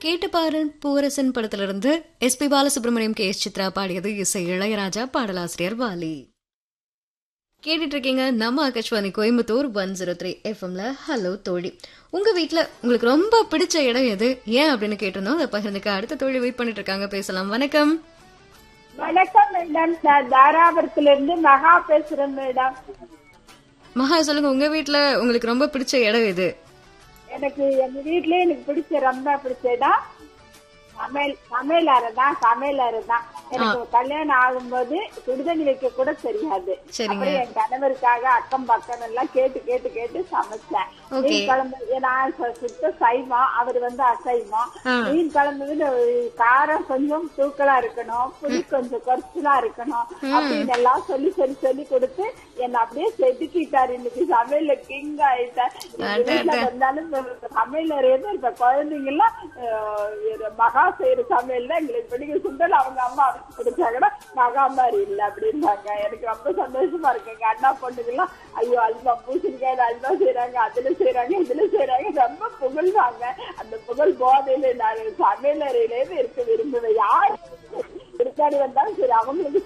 கேட்டு பாரு பூரசன் படத்திலிருந்து S P Balasubrahmanyam K S Chithra பாடியது இசை இளையராஜா பாடலாசிரியர் வாலி கேட்டுட்டு இருக்கீங்க நம்ம Akashvani Coimbatore one zero three எஃப்எம்ல ஹலோ தோழி உங்க வீட்ல உங்களுக்கு ரொம்ப பிடிச்ச இடம் எது ஏன் அப்படின்னு கேட்டிருந்தோம் அதை பகிர்ந்துக்க அடுத்த தோழி வெயிட் பண்ணிட்டு இருக்காங்க பேசலாம் வணக்கம் வணக்கம் மேடம் நான் தாராபுரத்துல இருந்து மகா பேசுறேன் மேடம் மகா சொல்லுங்க உங்க வீட்ல உங்களுக்கு ரொம்ப பிடிச்ச இடம் எது எனக்கு எங்க வீட்லயே எனக்கு பிடிச்ச ரொம்ப பிடிச்ச இடம் சமையல் சமையல் அறை தான் சமையல் அறை தான் எனக்கு கல்யாணம் ஆகும்போது சுடுதண்ணி வைக்க கூட தெரியாது சரிங்க. அப்புறம் என் கணவருக்காக அக்கம் பக்கம் எல்லாம் கேட்டு கேட்டு கேட்டு சமைச்சேன் Okay. மீன் குழம்பு நான் சு- சுத்த சைவம் அவர் வந்து அசைவம் ஆ. மீன் குழம்பு வந்து காரம் கொஞ்சம் தூக்கலா இருக்கணும் புளி கொஞ்சம் குறைச்சலா இருக்கணும் அப்படின்னு எல்லாம் சொல்லி சொல்லி சொல்லி கொடுத்து என்ன அப்படியே செதுக்கிட்டாரு இன்னைக்கு சமையல்ல கிங் ஆயிட்டேன் எங்க வீட்டுல வந்தாலும் இந்த சமையல் அறையது இப்ப குழந்தைங்க எல்லாம் அஹ், இது மகா செய்யற சமையல் தான் எங்களுக்கு பிடிக்கும் சுண்டல் அவங்க அம்மா பிடிச்சாங்கன்னா மகா மாதிரி இல்ல அப்படின்பாங்க எனக்கு ரொம்ப சந்தோஷமா இருக்கு எங்க அண்ணா பொண்ணுங்க எல்லாம் ஐயோ அல்வா பூசணிக்காய் அல்வா செய்யறாங்க அதுல செய்யறாங்க இதுல செய்யறாங்க ரொம்ப புகழ்வாங்க அந்த புகழ் போதையில நான் சமையல் அறையிலேயே இருக்க விரும்புவேன் யார் இருக்காடி வந்தாலும் சரி அவங்களுக்கு